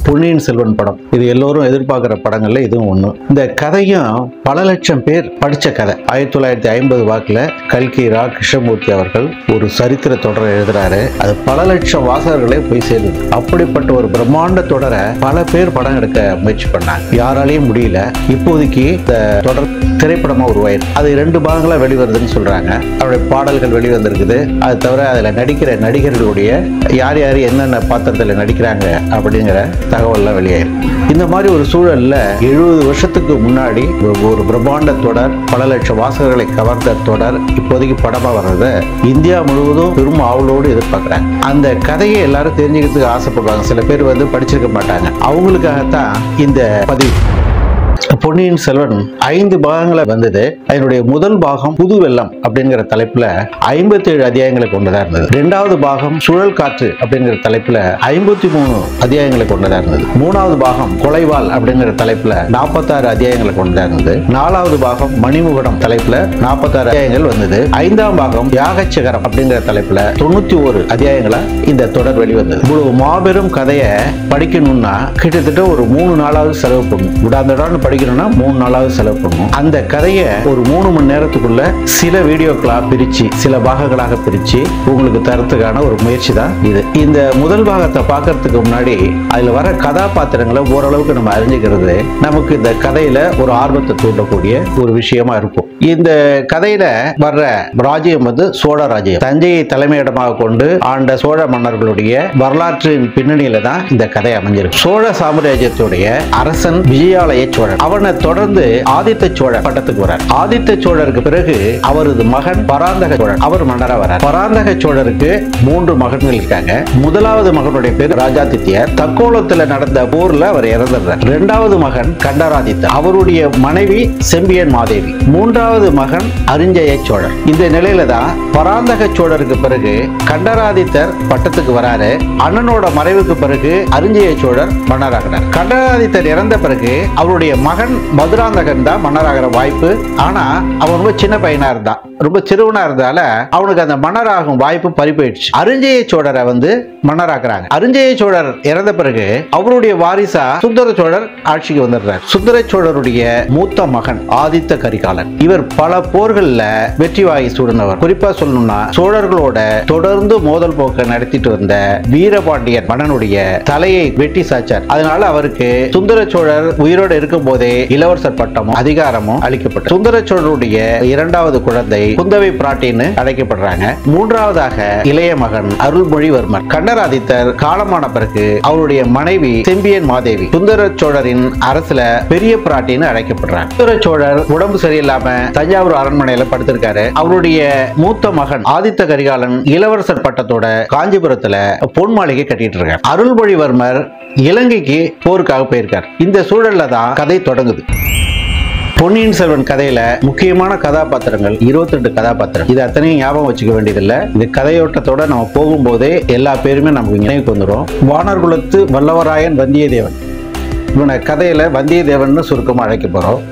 பொன்னியின் செல்வன் படம் இது எல்லோரும் எதிர்பார்க்கிற படங்கள்ல இதுவும் ஒண்ணு இந்த கதையும் பல லட்சம் பேர் படிச்ச கதை ஆயிரத்தி தொள்ளாயிரத்தி ஐம்பது வாக்குல கல்கி ரா கிருஷ்ணமூர்த்தி அவர்கள் ஒரு சரித்திர தொடரை எழுதுறாரு அது பல லட்சம் வாசகர்களே போய் சேருது அப்படிப்பட்ட ஒரு பிரம்மாண்ட தொடரை பல பேர் படம் எடுக்க முயற்சி பண்ணாங்க யாராலையும் முடியல இப்போதைக்கு இந்த தொடர் திரைப்படமா உருவாயிருக்கு அது ரெண்டு பாகங்களா வெளிவருதுன்னு சொல்றாங்க அவருடைய பாடல்கள் வெளிவந்திருக்குது அது தவிர அதுல நடிக்கிற நடிகர்களுடைய யார் யார் என்னென்ன பாத்திரத்துல நடிக்கிறாங்க அப்படிங்கிற தகவல்லாம் வெளியாயிருக்கு இந்த மாதிரி ஒரு சூழல்ல எழுபது வருஷத்துக்கு முன்னாடி ஒரு- ஒரு பிரம்மாண்ட தொடர் பல லட்சம் வாசகர்களை கவர்ந்த தொடர் இப்போதைக்கு படமா வர்றதை இந்தியா முழுவதும் பெரும் ஆவலோடு எதிர்பார்க்குறாங்க அந்த கதையை எல்லாரும் தெரிஞ்சுக்கிறதுக்கு ஆசைப்படுவாங்க சில பேர் வந்து படிச்சிருக்க மாட்டாங்க அவங்களுக்காகத்தான் இந்த பதிவு பொன்னியின் செல்வன் ஐந்து பாகங்களை வந்தது அதனுடைய முதல் பாகம் புது வெள்ளம் அப்படிங்கிற தலைப்புல ஐம்பத்தி ஏழு அத்தியாயங்களை கொண்டதா இருந்தது இரண்டாவது பாகம் சுழல் காற்று அப்படிங்கிற தலைப்புல ஐம்பத்தி மூணு அத்தியாயங்களை கொண்டதா இருந்தது மூணாவது பாகம் கொலைவாள் அப்படிங்கிற தலைப்புல நாற்பத்தாறு அத்தியாயங்களை கொண்டதா இருந்தது நாலாவது பாகம் மணிமுகடம் தலைப்புல நாற்பத்தாறு அத்தியாயங்கள் வந்தது ஐந்தாம் பாகம் யாகச்சகரம் அப்படிங்கிற தலைப்புல தொண்ணூத்தி ஒரு அத்தியாயங்களா இந்த தொடர் வெளிவந்தது இவ்வளவு மாபெரும் கதையை படிக்கணும்னா கிட்டத்தட்ட ஒரு மூணு நாளாவது செலவு பண்ணணும் விடாந்தடான்னு படிக்கணும்னா மூணு நாளாவது செலவு பண்ணணும் அந்த கதையை ஒரு மூணு மணி நேரத்துக்குள்ள சில வீடியோக்களா பிரிச்சு சில பாகங்களாக பிரிச்சு உங்களுக்கு தரத்துக்கான ஒரு முயற்சி தான் இது இந்த முதல் பாகத்தை பார்க்கறதுக்கு முன்னாடி அதுல வர கதாபாத்திரங்களை ஓரளவுக்கு நம்ம அறிஞ்சுக்கிறது நமக்கு இந்த கதையில ஒரு ஆர்வத்தை தூண்டக்கூடிய ஒரு விஷயமா இருக்கும் இந்த கதையில வர்ற ராஜ்யம் வந்து சோழ ராஜ்யம் தஞ்சையை தலைமையிடமாக கொண்டு ஆண்ட சோழ மன்னர்களுடைய வரலாற்றின் பின்னணியில தான் இந்த கதை அமைஞ்சிருக்கு சோழ சாம்ராஜ்யத்துடைய அரசன் விஜயாலய சோழன் அவனை தொடர்ந்து ஆதித்த சோழன் பட்டத்துக்கு வரார் ஆதித்த சோழருக்கு பிறகு அவரது மகன் பராந்தக சோழன் அவர் மன்னரா வரார் பராந்தக சோழருக்கு மூன்று மகன்கள் இருக்காங்க முதலாவது மகனுடைய பேர் ராஜாதித்யர் தக்கோலத்துல நடந்த போர்ல அவர் இறந்துடுறார் இரண்டாவது மகன் கண்டராதித்தர் அவருடைய மனைவி செம்பியன் மாதேவி மூன்றாவது மகன் அரிஞ்சய சோழர் இந்த நிலையில தான் பராந்தக சோழருக்கு பிறகு கண்டராதித்தர் பட்டத்துக்கு வராரு அண்ணனோட மறைவுக்கு பிறகு அரிஞ்சய சோழர் மன்னராகிறார் கண்டராதித்தர் இறந்த பிறகு அவருடைய மகன் மதுராந்தகன் தான் மன்னராகிற வாய்ப்பு ஆனா அவன் ரொம்ப சின்ன பையனா இருந்தான் ரொம்ப சிறுவனா இருந்தால அவனுக்கு அந்த மன்னராகும் வாய்ப்பு பறி போயிடுச்சு அரிஞ்சய சோழரை வந்து மன்னராக்குறாங்க அரிஞ்சய சோழர் இறந்த பிறகு அவருடைய வாரிசா சுந்தர சோழர் ஆட்சிக்கு வந்துடுறார் சுந்தர சோழருடைய மூத்த மகன் ஆதித்த கரிகாலன் இவர் பல போர்கள்ல வெற்றி வாகி சூடினவர் குறிப்பா சொல்லணும்னா சோழர்களோட தொடர்ந்து மோதல் போக்க நடத்திட்டு வந்த வீரபாண்டியன் மன்னனுடைய தலையை வெட்டி சாச்சார் அதனால அவருக்கு சுந்தர சோழர் உயிரோடு இருக்கும் போதே இளவரசர் பட்டமும் அதிகாரமும் அளிக்கப்பட்டது சுந்தர சோழருடைய இரண்டாவது குழந்தை குந்தவை பிராட்டின்னு அழைக்கப்படுறாங்க மூன்றாவதாக இளைய மகன் அருள்மொழிவர்மர் கண்டராதித்தர் காலமான பிறகு அவருடைய மனைவி செம்பியன் மாதேவி சுந்தர சோழரின் அரசுல பெரிய பிராட்டின்னு அழைக்கப்படுறாங்க சுந்தர சோழர் உடம்பு சரியில்லாம தஞ்சாவூர் அரண்மனையில படுத்திருக்காரு அவருடைய மூத்த மகன் ஆதித்த கரிகாலன் இளவரசர் பட்டத்தோட காஞ்சிபுரத்துல பொன் மாளிகை கட்டிட்டு இருக்கார் அருள்மொழிவர்மர் இலங்கைக்கு போருக்காக போயிருக்கார் இந்த சூழல்ல தான் கதை தொடங்குது பொன்னியின் செல்வன் கதையில முக்கியமான கதாபாத்திரங்கள் 22 கதாபாத்திரம் இது அத்தனையும் ஞாபகம் வச்சுக்க வேண்டியதில்லை இது கதையோட்டத்தோட நம்ம போகும்போதே எல்லா பேருமே நமக்கு நினைவுக்கு வந்துடும் வானர்குலத்து வல்லவராயன் வந்தியத்தேவன் இவனை கதையில வந்தியத்தேவன் சுருக்கமா அழைக்க போறோம்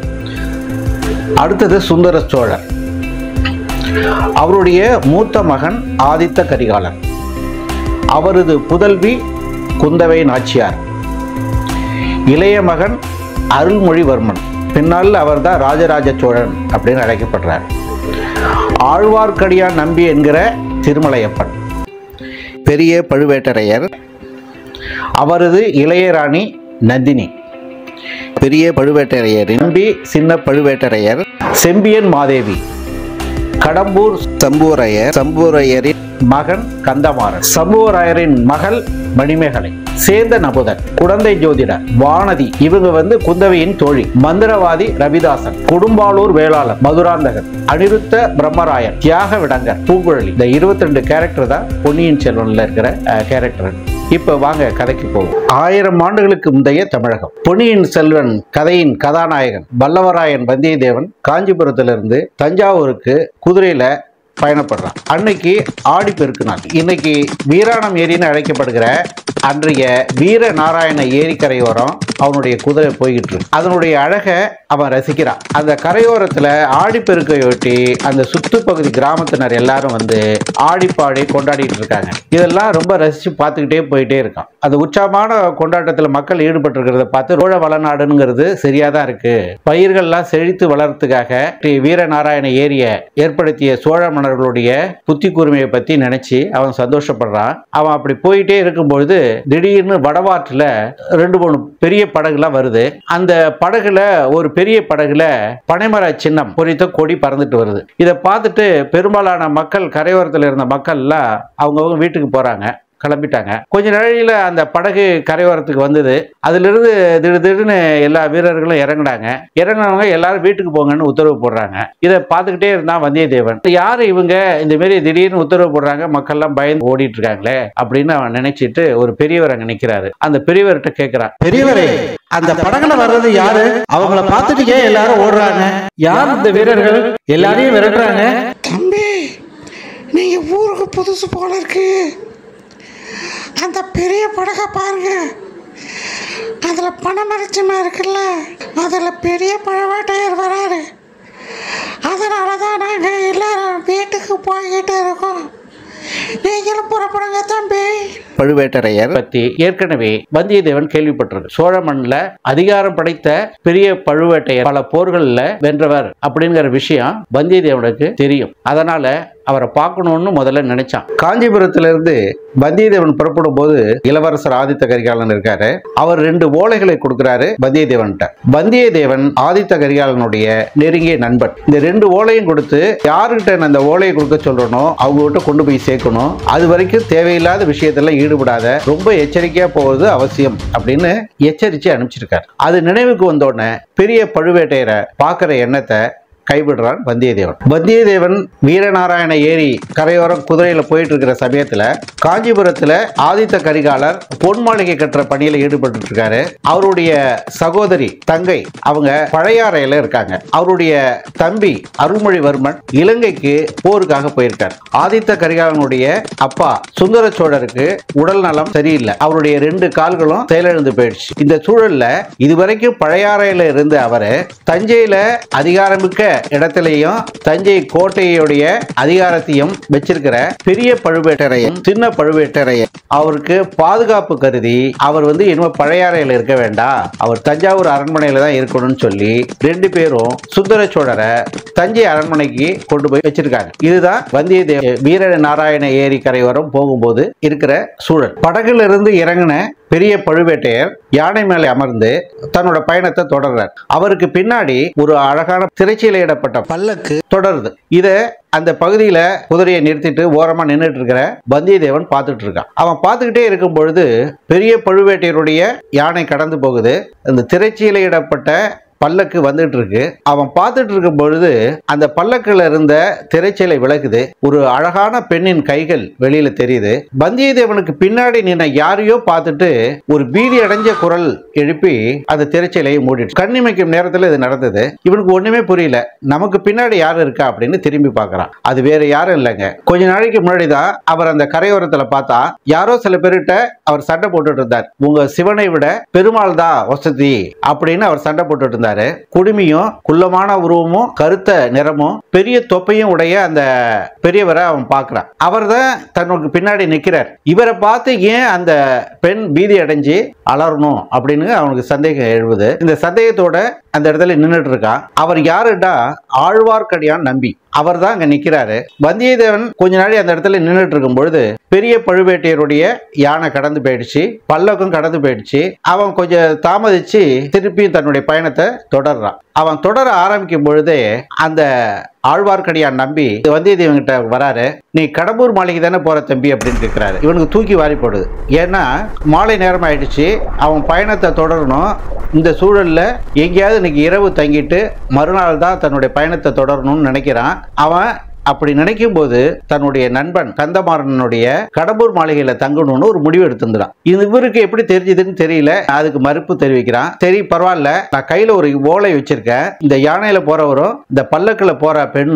அடுத்தது சுந்தர சோழர் அவருடைய மூத்த மகன் ஆதித்த கரிகாலன் அவரது புதல்வி குந்தவை நாச்சியார் இளைய மகன் அருள்மொழிவர்மன் பின்னால் அவர்தான் ராஜராஜ சோழன் அப்படின்னு அழைக்கப்படுறார் ஆழ்வார்க்கடியான் நம்பி என்கிற திருமலையப்பன் பெரிய பழுவேட்டரையர் அவரது இளையராணி நந்தினி பெரிய பழுவேட்டரையரின் நம்பி சின்ன பழுவேட்டரையர் செம்பியன் மாதேவி கடம்பூர் சம்புவரையர் சம்புவரையரின் மகன் கந்தமாறன் சம்புவராயரின் மகள் மணிமேகலை சேந்த நபுதன் குழந்தை ஜோதிடர் வானதி இவங்க வந்து குந்தவையின் தோழி மந்திரவாதி ரவிதாசன் கொடும்பாளூர் வேளாளர் மதுராந்தகன் அனிருத்த பிரம்மராயன் தியாக விடங்கர் பூங்குழலி இந்த 22 கேரக்டர் தான் பொன்னியின் செல்வன்ல இருக்கிற கேரக்டர் இப்ப வாங்க கதைக்கு போவோம் ஆயிரம் ஆண்டுகளுக்கு முந்தைய தமிழகம் பொன்னியின் செல்வன் கதையின் கதாநாயகன் வல்லவராயன் வந்தியத்தேவன் காஞ்சிபுரத்திலிருந்து தஞ்சாவூருக்கு குதிரையில பயணப்படுறான் அன்னைக்கு ஆடி பெருக்கு நாள் இன்னைக்கு வீராணம் ஏரின்னு அழைக்கப்படுகிற அன்றைய வீர நாராயண ஏரிக்கரையோரம் அவனுடைய குதிரை போய்கிட்டு இருக்கு அதனுடைய அழகை அவன் ரசிக்கிறான் அந்த கரையோரத்துல ஆடிப்பெருக்கை ஒட்டி அந்த சுத்து பகுதி கிராமத்தினர் எல்லாரும் வந்து ஆடிப்பாடி கொண்டாடிட்டு இருக்காங்க இதெல்லாம் ரொம்ப ரசிச்சு பார்த்துக்கிட்டே போயிட்டே இருக்கான் அந்த உற்சாகமான கொண்டாட்டத்தில் மக்கள் ஈடுபட்டு இருக்கிறத பார்த்து ரோழ வளநாடுங்கிறது சரியா தான் இருக்கு பயிர்கள்லாம் செழித்து வளர்றதுக்காக ஸ்ரீ வீரநாராயண ஏரிய ஏற்படுத்திய சோழ மன்னர்களுடைய புத்தி கூர்மையை பத்தி நினைச்சு அவன் சந்தோஷப்படுறான் அவன் அப்படி போயிட்டே இருக்கும்பொழுது திடீர்னு வடவாற்றுல ரெண்டு மூணு பெரிய படகுலாம் வருது அந்த படகுல ஒரு பெரிய படகுல பனைமர சின்னம் பொறித்த கொடி பறந்துட்டு வருது இதை பார்த்துட்டு பெரும்பாலான மக்கள் கரையோரத்தில் இருந்த மக்கள்லாம் அவங்கவுங்க வீட்டுக்கு போறாங்க கிளம்பிட்டாங்க கொஞ்ச நாளையில அந்த படகு கரையோரத்துக்கு வந்தது அதிலிருந்து திடீர் திடீர்னு எல்லா வீரர்களும் இறங்குனாங்க இறங்குனவங்க எல்லாரும் வீட்டுக்கு போங்கன்னு உத்தரவு போடுறாங்க இதை பார்த்துக்கிட்டே இருந்தான் வந்தியத்தேவன் யாரு இவங்க இந்த மாதிரி திடீர்னு உத்தரவு போடுறாங்க மக்கள்லாம் பயந்து ஓடிட்டு இருக்காங்களே அப்படின்னு அவன் நினைச்சிட்டு ஒரு பெரியவர் அங்க நிக்கிறாரு அந்த பெரியவர்கிட்ட கேட்கிறான் பெரியவரே அந்த படகுல வர்றது யாரு அவங்கள பார்த்துட்டு ஏன் எல்லாரும் ஓடுறாங்க யார் இந்த வீரர்கள் எல்லாரையும் விரட்டுறாங்க தம்பி நீங்க ஊருக்கு புதுசு போல இருக்கு அந்த பெரிய படகை பாருங்க அதுல பணமரச்சமா இருக்குல்ல அதுல பெரிய பழவாட்டையர் வராரு அதனால தான் நாங்க எல்லாரும் வீட்டுக்கு போய்கிட்டு இருக்கோம் நீங்களும் புறப்படுங்க தம்பி பழுவேட்டரையர் பத்தி ஏற்கனவே வந்தியத்தேவன் கேள்விப்பட்டிருக்கு சோழ மண்ணில் அதிகாரம் படைத்த பெரிய பழுவேட்டையர் பல போர்கள்ல வென்றவர் அப்படிங்கிற விஷயம் வந்தியத்தேவனுக்கு தெரியும் அதனால அவரை பார்க்கணும்னு முதல்ல நினைச்சான் காஞ்சிபுரத்திலிருந்து வந்தியத்தேவன் புறப்படும் போது இளவரசர் ஆதித்த கரிகாலன் இருக்காரு அவர் ரெண்டு ஓலைகளை கொடுக்கிறாரு வந்தியத்தேவன்கிட்ட வந்தியத்தேவன் ஆதித்த கரிகாலனுடைய நெருங்கிய நண்பன் இந்த ரெண்டு ஓலையும் கொடுத்து யாருக்கிட்ட நான் அந்த ஓலையை கொடுக்க சொல்றனோ அவங்க கிட்ட கொண்டு போய் சேர்க்கணும் அது வரைக்கும் தேவையில்லாத விஷயத்துல ஈடுபடாத ரொம்ப எச்சரிக்கையா போவது அவசியம் அப்படின்னு எச்சரிச்சு அனுப்பிச்சிருக்காரு அது நினைவுக்கு வந்த உடனே பெரிய பழுவேட்டையரை பார்க்குற எண்ணத்தை கைவிடுறான் வந்தியத்தேவன் வந்தியத்தேவன் வீரநாராயண ஏரி கரையோரம் குதிரையில போயிட்டு இருக்கிற சமயத்துல காஞ்சிபுரத்துல ஆதித்த கரிகாலர் பொன் மாளிகை கட்டுற பணியில ஈடுபட்டு இருக்காரு அவருடைய சகோதரி தங்கை அவங்க பழையாறையில இருக்காங்க அவருடைய தம்பி அருள்மொழிவர்மன் இலங்கைக்கு போருக்காக போயிருக்கார் ஆதித்த கரிகாலனுடைய அப்பா சுந்தர சோழருக்கு உடல் நலம் சரியில்லை அவருடைய ரெண்டு கால்களும் செயலிழந்து போயிடுச்சு இந்த சூழல்ல இதுவரைக்கும் பழையாறையில இருந்த அவரு தஞ்சையில அதிகாரமிக்க இடத்திலையும் தஞ்சை கோட்டையுடைய அதிகாரத்தையும் வச்சிருக்கிற பெரிய பழுவேட்டரையன் சின்ன பழுவேட்டரையன் அவருக்கு பாதுகாப்பு கருதி அவர் வந்து இனிமே பழையாறையில் இருக்க வேண்டாம் அவர் தஞ்சாவூர் அரண்மனையில தான் இருக்கணும்னு சொல்லி ரெண்டு பேரும் சுந்தர சோழரை தஞ்சை அரண்மனைக்கு கொண்டு போய் வச்சிருக்காங்க இதுதான் வந்தியத்தேவ வீர நாராயண ஏரி கரையோரம் போகும்போது இருக்கிற சூழல் படகுல இருந்து இறங்கின பெரிய பழுவேட்டையர் யானை மேலே அமர்ந்து தன்னோட பயணத்தை தொடர்றார் அவருக்கு பின்னாடி ஒரு அழகான திரைச்சீலையிடப்பட்ட பல்லக்கு தொடருது இத அந்த பகுதியில குதிரையை நிறுத்திட்டு ஓரமா நின்றுட்டு இருக்கிற வந்தியத்தேவன் பார்த்துட்டு இருக்கான் அவன் பார்த்துக்கிட்டே இருக்கும் பொழுது பெரிய பழுவேட்டையருடைய யானை கடந்து போகுது அந்த திரைச்சீலையிடப்பட்ட பல்லக்கு வந்துட்டு இருக்கு அவன் பார்த்துட்டு இருக்கும் பொழுது அந்த பல்லக்குல இருந்த திரைச்சீலை விலகுது ஒரு அழகான பெண்ணின் கைகள் வெளியில தெரியுது வந்தியத்தேவனுக்கு பின்னாடி நின்ன யாரையோ பார்த்துட்டு ஒரு பீதி அடைஞ்ச குரல் எழுப்பி அந்த திரைச்சீலையை மூடிட்டு கண்ணிமைக்கும் நேரத்துல இது நடந்தது இவனுக்கு ஒண்ணுமே புரியல நமக்கு பின்னாடி யார் இருக்கா அப்படின்னு திரும்பி பார்க்கறான் அது வேற யாரும் இல்லைங்க கொஞ்ச நாளைக்கு முன்னாடி தான் அவர் அந்த கரையோரத்துல பார்த்தா யாரோ சில பேர்கிட்ட அவர் சண்டை போட்டுட்டு இருந்தார் உங்க சிவனை விட பெருமாள் தான் வசதி அப்படின்னு அவர் சண்டை போட்டுட்டு இருந்தாரு குடுமியும் குள்ளமான உருவமும் கருத்த நிறமும் பெரிய தொப்பையும் உடைய அந்த பெரியவரை அவன் பார்க்கறான் அவர் தான் தனக்கு பின்னாடி நிக்கிறார் இவரை பார்த்து ஏன் அந்த பெண் பீதி அடைஞ்சு அலறணும் அப்படின்னு அவனுக்கு சந்தேகம் எழுவுது இந்த சந்தேகத்தோட அந்த இடத்துல நின்றுட்டு இருக்கான் அவர் யாருடா ஆழ்வார்க்கடியான் நம்பி அவர் தான் அங்க நிக்கிறாரு வந்தியத்தேவன் கொஞ்ச நாளி அந்த இடத்துல நின்றுட்டு இருக்கும் பொழுது பெரிய பழுவேட்டையருடைய யானை கடந்து போயிடுச்சு பல்லக்கும் கடந்து போயிடுச்சு அவன் கொஞ்சம் தாமதிச்சு திருப்பியும் தன்னுடைய பயணத்தை தொடர்றான் அவன் தொடர ஆரம்பிக்கும் பொழுதே அந்த ஆழ்வார்க்கடியான் நம்பி வந்தியத்தேவன் கிட்ட வராரு நீ கடம்பூர் மாளிகை தானே போற தம்பி அப்படின்னு கேட்கிறாரு இவனுக்கு தூக்கி வாரி போடுது ஏன்னா மாலை நேரம் ஆயிடுச்சு அவன் பயணத்தை தொடரணும் இந்த சூழல்ல எங்கேயாவது இன்னைக்கு இரவு தங்கிட்டு மறுநாள் தான் தன்னுடைய பயணத்தை தொடரணும்னு நினைக்கிறான் அவன் அப்படி நினைக்கும் போது தன்னுடைய நண்பன் கந்தமாறனுடைய கடம்பூர் மாளிகையில தங்கணும்னு ஒரு முடிவு எடுத்திருந்தான் இது இவருக்கு எப்படி தெரிஞ்சதுன்னு தெரியல அதுக்கு மறுப்பு தெரிவிக்கிறான் சரி பரவாயில்ல நான் கையில ஒரு ஓலை வச்சிருக்கேன் இந்த யானையில போறவரும் இந்த பல்லக்குல போற பெண்ணும்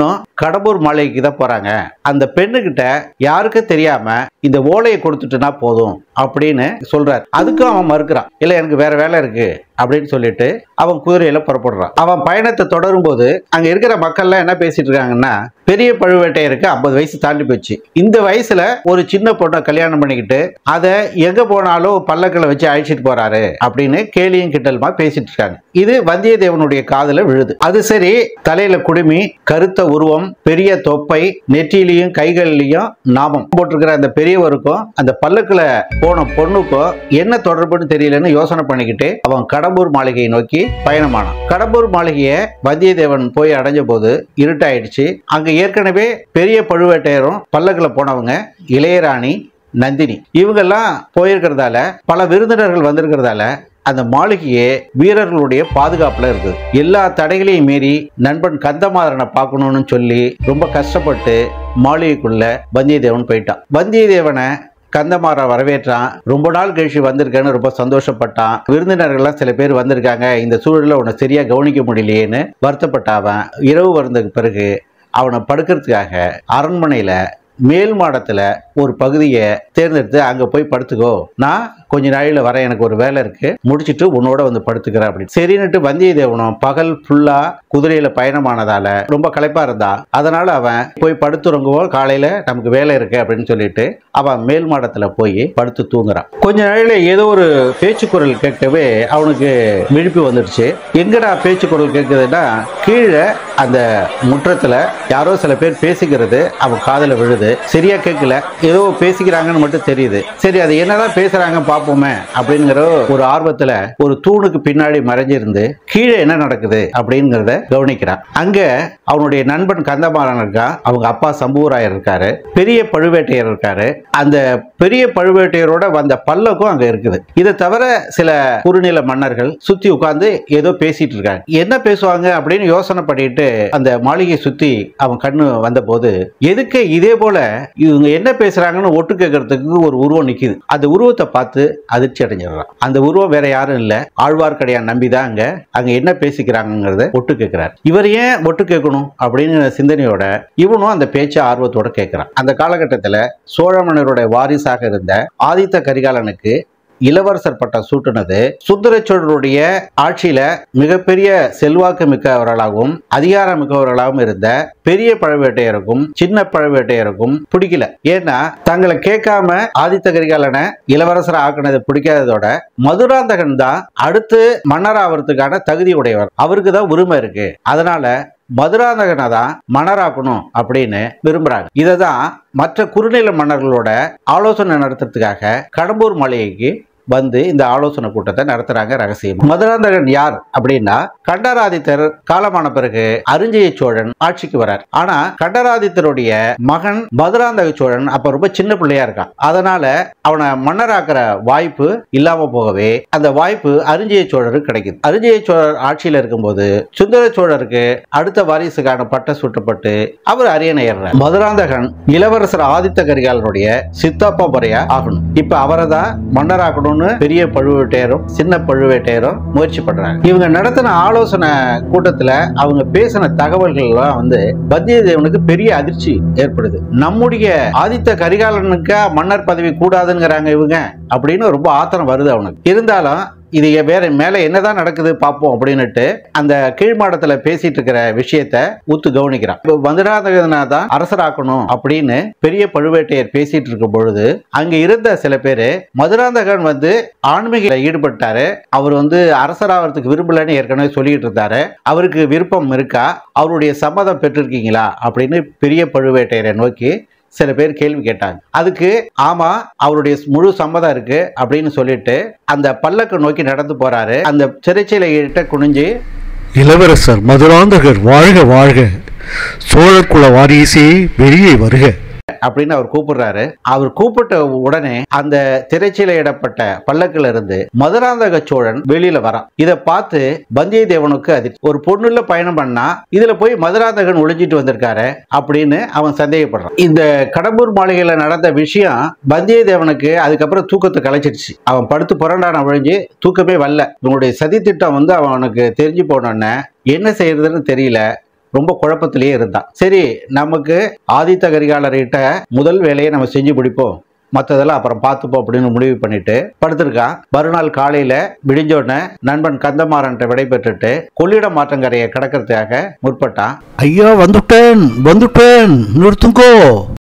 கடம்பூர் மாளிகைக்கு தான் போறாங்க அந்த பெண்ணுகிட்ட யாருக்கும் தெரியாம இந்த ஓலையை கொடுத்துட்டுனா போதும் அப்படின்னு சொல்றாரு அதுக்கும் அவன் மறுக்கிறான் இல்ல எனக்கு வேற வேலை இருக்கு அப்படின்னு சொல்லிட்டு அவன் குதிரையில புறப்படுறான் அவன் பயணத்தை தொடரும் போது அங்க இருக்கிற மக்கள்லாம் என்ன பேசிட்டு இருக்காங்கன்னா பெரிய பழுவேட்டையருக்கு ஐம்பது வயசு தாண்டி போச்சு இந்த வயசுல ஒரு சின்ன பொண்ணை கல்யாணம் பண்ணிக்கிட்டு அதை எங்க போனாலும் பல்லக்கில் வச்சு அழைச்சிட்டு போறாரு அப்படின்னு கேலியும் கிட்டலுமா பேசிட்டு இருக்காங்க இது வந்தியத்தேவனுடைய காதுல விழுது அது சரி தலையில குடுமி கருத்த உருவம் பெரிய தொப்பை நெற்றியிலையும் கைகள்லயும் நாமம் போட்டிருக்கிற அந்த பெரியவருக்கும் அந்த பல்லக்குல போன பொண்ணுக்கும் என்ன தொடர்புன்னு தெரியலன்னு யோசனை பண்ணிக்கிட்டு அவன் கடம்பூர் மாளிகையை நோக்கி பயணமானான் கடம்பூர் மாளிகையை வந்தியத்தேவன் போய் அடைஞ்ச போது இருட்டாயிடுச்சு அங்க ஏற்கனவே பெரிய பழுவேட்டையரும் பல்லக்குல போனவங்க இளையராணி நந்தினி இவங்கெல்லாம் போயிருக்கிறதால பல விருந்தினர்கள் வந்திருக்கிறதால அந்த மாளிகையே வீரர்களுடைய பாதுகாப்புல இருக்குது எல்லா தடைகளையும் மீறி நண்பன் கந்தமாறனை பார்க்கணும்னு சொல்லி ரொம்ப கஷ்டப்பட்டு மாளிகைக்குள்ள வந்தியத்தேவன் போயிட்டான் வந்தியத்தேவனை கந்தமாறன் வரவேற்றான் ரொம்ப நாள் கழிச்சு வந்திருக்கேன்னு ரொம்ப சந்தோஷப்பட்டான் விருந்தினர்கள்லாம் சில பேர் வந்திருக்காங்க இந்த சூழலில் உன்னை சரியா கவனிக்க முடியலையேன்னு வருத்தப்பட்ட அவன் இரவு வந்ததுக்கு பிறகு அவனை படுக்கிறதுக்காக அரண்மனையில மேல் மாடத்துல ஒரு பகுதியை தேர்ந்தெடுத்து அங்க போய் படுத்துக்கோ நான் கொஞ்ச நாளையில வர எனக்கு ஒரு வேலை இருக்கு முடிச்சிட்டு உன்னோட வந்து படுத்துக்கிறேன் அப்படின்னு சரின்னுட்டு வந்தியத்தேவனும் பகல் ஃபுல்லா குதிரையில பயணமானதால ரொம்ப களைப்பா இருந்தான் அதனால அவன் போய் படுத்துறங்குவோம் காலையில நமக்கு வேலை இருக்கு அப்படின்னு சொல்லிட்டு அவன் மேல் மாடத்துல போய் படுத்து தூங்குறான் கொஞ்ச நாளையில ஏதோ ஒரு பேச்சு குரல் கேட்கவே அவனுக்கு விழிப்பு வந்துடுச்சு எங்கடா பேச்சு குரல் கேட்குதுன்னா கீழே அந்த முற்றத்துல யாரோ சில பேர் பேசிக்கிறது அவன் காதுல விழுது சரியா கேட்கல ஏதோ பேசிக்கிறாங்கன்னு மட்டும் தெரியுது சரி அது என்னதான் பேசுறாங்க பார்ப்போமே அப்படிங்கிற ஒரு ஆர்வத்துல ஒரு தூணுக்கு பின்னாடி மறைஞ்சிருந்து கீழே என்ன நடக்குது அப்படிங்கிறத கவனிக்கிறான் அங்க அவனுடைய நண்பன் கந்தமாறன் இருக்கான் அவங்க அப்பா சம்புவராயர் இருக்காரு பெரிய பழுவேட்டையர் இருக்காரு அந்த பெரிய பழுவேட்டையரோட வந்த பல்லக்கும் அங்க இருக்குது இதை தவிர சில குறுநில மன்னர்கள் சுத்தி உட்கார்ந்து ஏதோ பேசிட்டு இருக்காங்க என்ன பேசுவாங்க அப்படின்னு யோசனை பண்ணிட்டு அந்த மாளிகை சுத்தி அவன் கண்ணு வந்தபோது எதுக்கு இதே போல இவங்க என்ன பேசுறாங்கன்னு ஒட்டு கேட்கறதுக்கு ஒரு உருவம் நிக்குது அந்த உருவத்தை பார்த்து அதிர்ச்சி அடைஞ்சிடறான் அந்த உருவம் வேற யாரும் இல்ல ஆழ்வார்க்கடியான் நம்பிதான் அங்க அங்க என்ன பேசிக்கிறாங்கிறத ஒட்டு கேட்கிறார் இவர் ஏன் ஒட்டு கேட்கணும் அப்படின்னு சிந்தனையோட இவனும் அந்த பேச்சை ஆர்வத்தோட கேட்கிறான் அந்த காலகட்டத்துல சோழ மன்னரோட வாரிசாக இருந்த ஆதித்த கரிகாலனுக்கு இளவரசர் பட்டம் சூட்டுனது சுந்தர சோழருடைய ஆட்சியில மிகப்பெரிய செல்வாக்கு மிக்கவர்களாகவும் அதிகாரம் மிக்கவர்களாகவும் இருந்த பெரிய பழவேட்டையருக்கும் சின்ன பழவேட்டையருக்கும் பிடிக்கல ஏன்னா தங்களை கேட்காம ஆதித்த கரிகாலனை இளவரசர் ஆக்குனது பிடிக்காததோட மதுராந்தகன் தான் அடுத்து மன்னர் ஆவறதுக்கான தகுதி உடையவர் அவருக்கு தான் உரிமை இருக்கு அதனால மதுராந்தகனை தான் மன்னராக்கணும் அப்படின்னு விரும்புறாங்க இதை தான் மற்ற குறுநில மன்னர்களோட ஆலோசனை நடத்துறதுக்காக கடம்பூர் மாளிகைக்கு வந்து இந்த ஆலோசனை கூட்டத்தை நடத்துறாங்க ரகசியம் மதுராந்தகன் யார் அப்படின்னா கண்டராதித்தர் காலமான பிறகு அரிஞ்சய சோழன் ஆட்சிக்கு வரார் ஆனா கண்டராதித்தருடைய மகன் மதுராந்தக சோழன் அப்ப ரொம்ப சின்ன பிள்ளையா இருக்கான் அதனால அவனை மன்னராக்குற வாய்ப்பு இல்லாம போகவே அந்த வாய்ப்பு அரிஞ்சய சோழருக்கு கிடைக்குது அரிஞ்சய சோழர் ஆட்சியில இருக்கும்போது சுந்தர சோழருக்கு அடுத்த வாரிசுக்கான பட்டம் சூட்டப்பட்டு அவர் அரியணை ஏறுறார் மதுராந்தகன் இளவரசர் ஆதித்த கரிகாலனுடைய சித்தப்பா முறையா ஆகணும் இப்ப அவரை தான் மன்னராக்கணும்னு பெரிய பழுவேட்டையரும் சின்ன பழுவேட்டையரும் முயற்சி பண்றாங்க இவங்க நடத்தின ஆலோசனை கூட்டத்துல அவங்க பேசின தகவல்கள் எல்லாம் வந்து வந்தியத்தேவனுக்கு பெரிய அதிர்ச்சி ஏற்படுது நம்முடைய ஆதித்த கரிகாலனுக்கா மன்னர் பதவி கூடாதுங்கிறாங்க இவங்க அப்படின்னு ரொம்ப ஆத்திரம் வருது அவனுக்கு இருந்தாலும் இது வேற மேல என்னதான் நடக்குது பார்ப்போம் அப்படின்னுட்டு அந்த கீழ்மாடத்துல பேசிட்டு இருக்கிற விஷயத்த ஊத்து கவனிக்கிறான் இப்போ மதுராந்தகனா தான் அரசராக்கணும் அப்படின்னு பெரிய பழுவேட்டையர் பேசிட்டு இருக்கும் பொழுது அங்க இருந்த சில பேரு மதுராந்தகன் வந்து ஆன்மீக ஈடுபட்டாரு அவர் வந்து அரசராகிறதுக்கு விரும்பலன்னு ஏற்கனவே சொல்லிட்டு இருந்தாரு அவருக்கு விருப்பம் இருக்கா அவருடைய சம்மதம் பெற்றிருக்கீங்களா அப்படின்னு பெரிய பழுவேட்டையரை நோக்கி சில பேர் கேள்வி கேட்டாங்க அதுக்கு ஆமா அவருடைய முழு சம்மதம் இருக்கு அப்படின்னு சொல்லிட்டு அந்த பல்லக்கு நோக்கி நடந்து போறாரு அந்த சிறைச்சிலையிட்ட குனிஞ்சு இளவரசர் மதுராந்தகர் வாழ்க வாழ்க சோழக்குல வாரிசே வெளியே வருக அப்படின்னு அவர் கூப்பிடுறாரு அவர் கூப்பிட்ட உடனே அந்த திரைச்சிலையிடப்பட்ட பல்லக்குல இருந்து மதுராந்தக சோழன் வெளியில வரான் இதை பார்த்து வந்தியத்தேவனுக்கு அதிர்ச்சி ஒரு பொண்ணுல பயணம் பண்ணா இதுல போய் மதுராந்தகன் ஒளிஞ்சிட்டு வந்திருக்காரு அப்படின்னு அவன் சந்தேகப்படுறான் இந்த கடம்பூர் மாளிகையில நடந்த விஷயம் வந்தியத்தேவனுக்கு அதுக்கப்புறம் தூக்கத்தை கலைச்சிடுச்சு அவன் படுத்து புரண்டான ஒழிஞ்சு தூக்கமே வரல இவனுடைய சதி திட்டம் வந்து அவனுக்கு தெரிஞ்சு போனோன்னே என்ன செய்யறதுன்னு தெரியல ரொம்ப குழப்பத்திலேயே இருந்தான் சரி நமக்கு ஆதித்த கரிகாலர்கிட்ட முதல் வேலையை நம்ம செஞ்சு பிடிப்போம் மற்றதெல்லாம் அப்புறம் பார்த்துப்போம் அப்படின்னு முடிவு பண்ணிட்டு படுத்திருக்கான் மறுநாள் காலையில விடிஞ்சோடனே நண்பன் கந்தமாறன்ட்ட விடை பெற்றுட்டு கொள்ளிடம் மாற்றங்கரையை கடக்கிறதுக்காக முற்பட்டான் ஐயா வந்துட்டேன் வந்துட்டேன் நிறுத்துங்கோ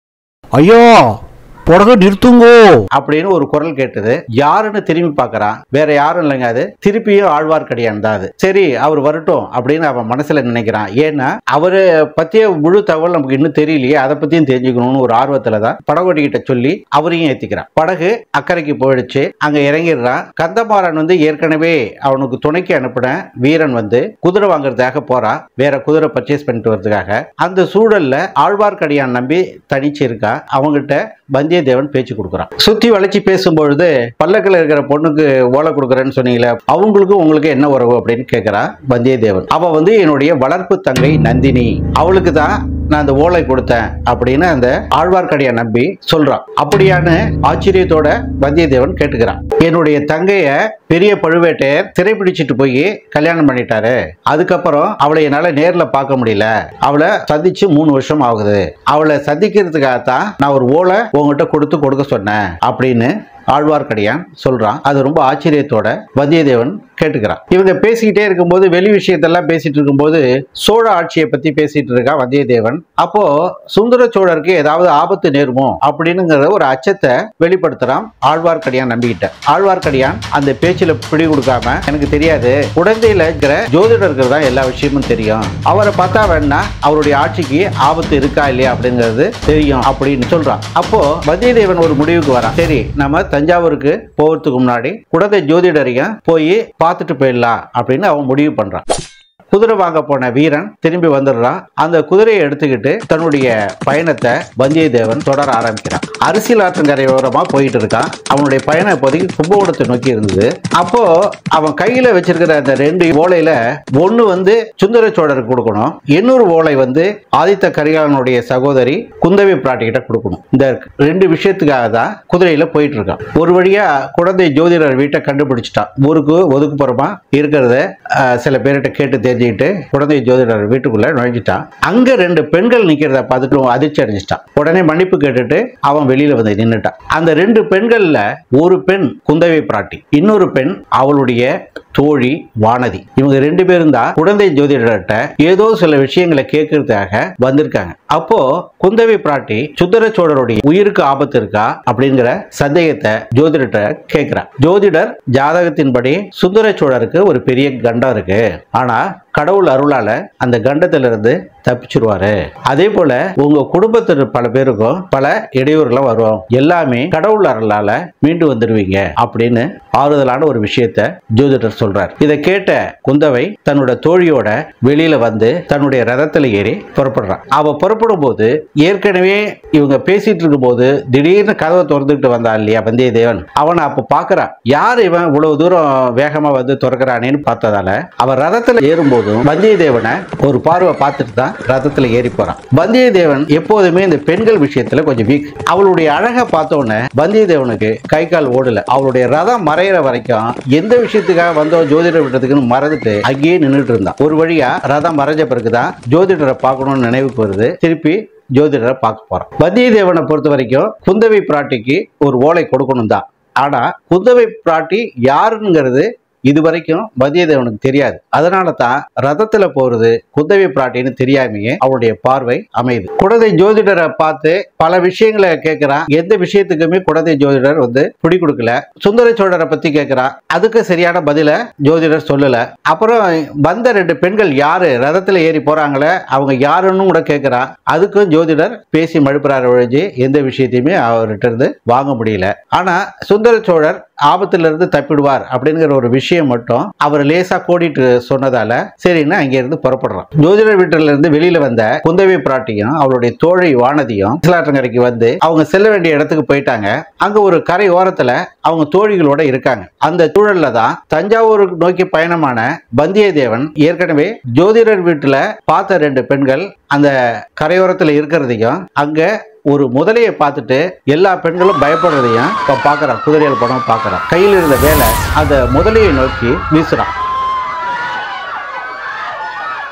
ஐயா படகு நிறுத்துங்கோ அப்படின்னு ஒரு குரல் கேட்டது யாருன்னு திரும்பி பார்க்கறான் வேற யாரும் இல்லைங்க அது திருப்பியும் ஆழ்வார்க்கடியான் தான் அது சரி அவர் வரட்டும் அப்படின்னு அவன் மனசுல நினைக்கிறான் ஏன்னா அவரை பத்திய முழு தகவல் நமக்கு இன்னும் தெரியலையே அதை பத்தியும் தெரிஞ்சுக்கணும்னு ஒரு ஆர்வத்துல தான் படகோட்டி கிட்ட சொல்லி அவரையும் ஏத்திக்கிறான் படகு அக்கறைக்கு போயிடுச்சு அங்க இறங்கிடுறான் கந்தமாறன் வந்து ஏற்கனவே அவனுக்கு துணைக்கு அனுப்பின வீரன் வந்து குதிரை வாங்குறதுக்காக போறான் வேற குதிரை பர்ச்சேஸ் பண்ணிட்டு வரதுக்காக அந்த சூழல்ல ஆழ்வார்க்கடியான் நம்பி தனிச்சு இருக்கா அவங்ககிட்ட வந்தியத்தேவன் பேச்சு கொடுக்குறான் சுத்தி வளைச்சு பேசும்பொழுது பல்லக்கில் இருக்கிற பொண்ணுக்கு ஓலை கொடுக்குறேன்னு சொன்னீங்களே அவங்களுக்கும் உங்களுக்கு என்ன உறவு அப்படின்னு கேட்கிறா வந்தியத்தேவன் அவ வந்து என்னுடைய வளர்ப்பு தங்கை நந்தினி அவளுக்கு தான் நான் அந்த ஓலை கொடுத்தேன் அப்படின்னு அந்த ஆழ்வார்க்கடியான் நம்பி சொல்றான் அப்படியான்னு ஆச்சரியத்தோட வந்தியத்தேவன் கேட்டுக்கிறான் என்னுடைய தங்கைய பெரிய பழுவேட்டையர் சிறைப்பிடிச்சிட்டு போய் கல்யாணம் பண்ணிட்டாரு அதுக்கப்புறம் அவளை என்னால நேர்ல பார்க்க முடியல அவளை சந்திச்சு மூணு வருஷம் ஆகுது அவளை சந்திக்கிறதுக்காகத்தான் நான் ஒரு ஓலை உங்ககிட்ட கொடுத்து கொடுக்க சொன்னேன் அப்படின்னு ஆழ்வார்க்கடியான் சொல்றான் அது ரொம்ப ஆச்சரியத்தோட வந்தியத்தேவன் கேட்டுக்கிறான் இவங்க பேசிக்கிட்டே இருக்கும்போது வெளி விஷயத்தெல்லாம் பேசிட்டு இருக்கும்போது சோழ ஆட்சியை பத்தி பேசிட்டு இருக்கான் வந்தியத்தேவன் அப்போ சுந்தர சோழருக்கு ஏதாவது ஆபத்து நேருமோ அப்படின்னுங்கிற ஒரு அச்சத்தை வெளிப்படுத்துறான் ஆழ்வார்க்கடியான் நம்பிக்கிட்ட ஆழ்வார்க்கடியான் அந்த பேச்சுல பிடி கொடுக்காம எனக்கு தெரியாது குழந்தையில இருக்கிற ஜோதிடருக்கு தான் எல்லா விஷயமும் தெரியும் அவரை பார்த்தா வேணா அவருடைய ஆட்சிக்கு ஆபத்து இருக்கா இல்லையா அப்படிங்கிறது தெரியும் அப்படின்னு சொல்றான் அப்போ வந்தியத்தேவன் ஒரு முடிவுக்கு வரான் சரி நம்ம தஞ்சாவூருக்கு போகிறதுக்கு முன்னாடி குழந்தை ஜோதிடரையும் போய் பார்த்துட்டு போயிடலாம் அப்படின்னு அவன் முடிவு பண்றான் குதிரை வாங்க போன வீரன் திரும்பி வந்துடுறான் அந்த குதிரையை எடுத்துக்கிட்டு தன்னுடைய பயணத்தை வந்தியத்தேவன் தொடர ஆரம்பிக்கிறான் அரசியல் ஆற்றங்கரை ஓரமா போயிட்டு இருக்கான் அவனுடைய பயணம் இப்போதைக்கு கும்பகோணத்தை நோக்கி இருந்தது அப்போ அவன் கையில வச்சிருக்கிற அந்த ரெண்டு ஓலையில ஒண்ணு வந்து சுந்தர சோழருக்கு கொடுக்கணும் இன்னொரு ஓலை வந்து ஆதித்த கரிகாலனுடைய சகோதரி குந்தவி பிராட்டி கிட்ட கொடுக்கணும் இந்த ரெண்டு விஷயத்துக்காக தான் குதிரையில போயிட்டு இருக்கான் ஒரு வழியா குழந்தை ஜோதிடர் வீட்டை கண்டுபிடிச்சிட்டான் ஊருக்கு ஒதுக்குப்புறமா இருக்கிறத அஹ், சில பேர்கிட்ட கேட்டு தெரிஞ்சுக்கிட்டு குழந்தை ஜோதிடர் வீட்டுக்குள்ள நுழைஞ்சிட்டான் அங்க ரெண்டு பெண்கள் நிக்கிறத பார்த்துட்டு அவன் அதிர்ச்சி அடைஞ்சிட்டான் உடனே மன்னிப்பு கேட்டுட்டு அவன் வெளியில வந்து நின்னுட்டான் அந்த ரெண்டு பெண்கள்ல ஒரு பெண் குந்தவை பிராட்டி இன்னொரு பெண் அவளுடைய தோழி வானதி இவங்க ரெண்டு பேரும் தான் குழந்தை ஜோதிடர்கிட்ட ஏதோ சில விஷயங்களை கேட்கறதுக்காக வந்திருக்காங்க அப்போ குந்தவி பிராட்டி சுந்தர சோழருடைய உயிருக்கு ஆபத்து இருக்கா அப்படிங்கிற சந்தேகத்தை ஜோதிடர்கிட்ட கேட்கிறா ஜோதிடர் ஜாதகத்தின்படி சுந்தர சோழருக்கு ஒரு பெரிய கண்டம் இருக்கு ஆனா கடவுள் அருளால அந்த கண்டத்திலிருந்து தப்பிச்சிருவாரு அதே போல உங்க குடும்பத்தில் பல பேருக்கும் பல இடையூறுலாம் வரும் எல்லாமே கடவுள் அருளால மீண்டு வந்துடுவீங்க அப்படின்னு ஆறுதலான ஒரு விஷயத்த ஜோதிடர் சொல்றார் இதை கேட்ட குந்தவை தன்னோட தோழியோட வெளியில வந்து தன்னுடைய ரதத்துல ஏறி புறப்படுறான் அவ புறப்படும் போது ஏற்கனவே இவங்க பேசிட்டு இருக்கும் போது திடீர்னு கதவை திறந்துட்டு வந்தான் இல்லையா வந்தியத்தேவன் அவனை அப்ப பாக்குறான் யார் இவன் இவ்வளவு தூரம் வேகமா வந்து திறக்கிறானேன்னு பார்த்ததால அவன் ரதத்துல ஏறும்போதும் வந்தியத்தேவனை ஒரு பார்வை பார்த்துட்டு தான் ரதத்துல ஏறி போறான் வந்தியத்தேவன் எப்போதுமே இந்த பெண்கள் விஷயத்துல கொஞ்சம் வீக் அவளுடைய அழகை பார்த்த உடனே வந்தியத்தேவனுக்கு கை கால் ஓடல அவளுடைய ரதம் மறையிற வரைக்கும் எந்த விஷயத்துக்காக வந்தோம் ஜோதிடர் விட்டதுக்குன்னு மறந்துட்டு அங்கேயே நின்றுட்டு இருந்தான் ஒரு வழியா ரதம் மறைஞ்ச பிறகுதான் ஜோதிடரை பார்க்கணும்னு நினைவுக்கு வருது திருப்பி ஜோதிடரை பார்க்க போறான் வந்தியத்தேவனை பொறுத்த வரைக்கும் குந்தவை பிராட்டிக்கு ஒரு ஓலை கொடுக்கணும் தான் ஆனா குந்தவை பிராட்டி யாருங்கிறது இது வரைக்கும் வந்தியத்தேவனுக்கு தெரியாது அதனால தான் ரதத்துல போறது குந்தவை பிராட்டின்னு தெரியாமையே அவருடைய பார்வை அமையுது குழந்தை ஜோதிடரை பார்த்து பல விஷயங்களை கேட்கிறான் எந்த விஷயத்துக்குமே குழந்தை ஜோதிடர் வந்து பிடி கொடுக்கல சுந்தர சோழரை பத்தி கேட்கிறான் அதுக்கு சரியான பதில ஜோதிடர் சொல்லல அப்புறம் வந்த ரெண்டு பெண்கள் யாரு ரதத்துல ஏறி போறாங்களே அவங்க யாருன்னு கூட கேட்கிறான் அதுக்கும் ஜோதிடர் பேசி மழுப்புறாரு ஒழிஞ்சு எந்த விஷயத்தையுமே அவர்கிட்ட இருந்து வாங்க முடியல ஆனா சுந்தர சோழர் ஆபத்துல இருந்து தப்பிடுவார் அப்படிங்கிற ஒரு விஷயம் மட்டும் அவர் லேசா கோடிட்டு சொன்னதால சரின்னு அங்க இருந்து புறப்படுறான் ஜோதிடர் வீட்டுல இருந்து வெளியில வந்த குந்தவை பிராட்டியும் அவளுடைய தோழி வானதியும் சிலாற்றங்கரைக்கு வந்து அவங்க செல்ல வேண்டிய இடத்துக்கு போயிட்டாங்க அங்க ஒரு கரை ஓரத்துல அவங்க தோழிகளோட இருக்காங்க அந்த சூழல்ல தான் தஞ்சாவூருக்கு நோக்கி பயணமான வந்தியத்தேவன் ஏற்கனவே ஜோதிடர் வீட்டுல பார்த்த ரெண்டு பெண்கள் அந்த கரையோரத்துல இருக்கிறதையும் அங்க ஒரு முதலையை பார்த்துட்டு எல்லா பெண்களும் பயப்படுறதையும் இப்ப பார்க்கறான் குதிரையில் படம் பார்க்கறான் கையில் இருந்த வேலை அந்த முதலையை நோக்கி வீசுறான்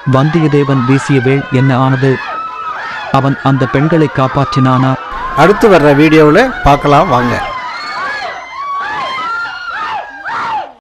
வந்தியத்தேவன் வீசிய வேல் என்ன ஆனது அவன் அந்த பெண்களை காப்பாற்றினானா அடுத்து வர்ற வீடியோவில் பார்க்கலாம் வாங்க